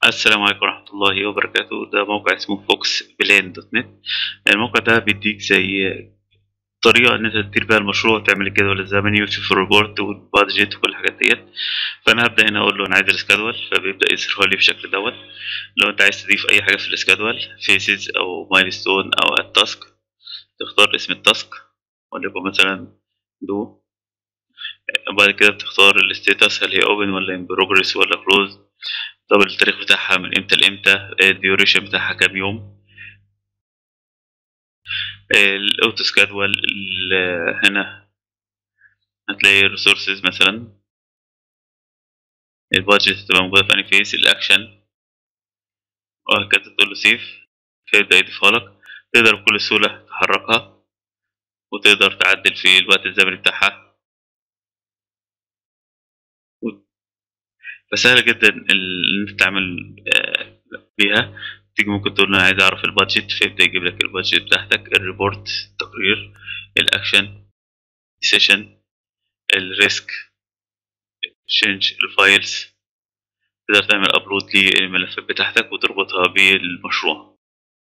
السلام عليكم ورحمة الله وبركاته ده موقع اسمه فوكس بلان دوت نت الموقع ده بيديك زي طريقة إن أنت تدير بيها المشروع تعمل الجدول الزمني وتشوف الريبورت والبادجت وكل الحاجات ديت فأنا هبدأ هنا أقول له أنا عايز السكادول فبيبدأ يظهرها لي بالشكل دوت لو أنت عايز تضيف أي حاجة في السكادول فيسز أو مايلستون أو التاسك تختار اسم التاسك وليكن مثلا دو وبعد كده بتختار الستيتس هل هي اوبن ولا ان بروجرس ولا كلوز طب التاريخ بتاعها من امتى لامتى الديوريشن بتاعها كام يوم الاوتو سكادول هنا هتلاقي الريسورسز مثلا البادجت تبقى موجودة في انهي فيس الاكشن وهكذا تقول له سيف فيبدأ يضيفها لك تقدر بكل سهولة تحركها وتقدر تعدل في الوقت الزمني بتاعها فسهل جدا ان انت تعمل بيها تيجي ممكن تقول انا عايز اعرف البادجت فيبدا يجيب لك البادجت بتاعتك الريبورت التقرير الاكشن سيشن الريسك تشينج الفايلز تقدر تعمل ابلود للملفات بتاعتك وتربطها بالمشروع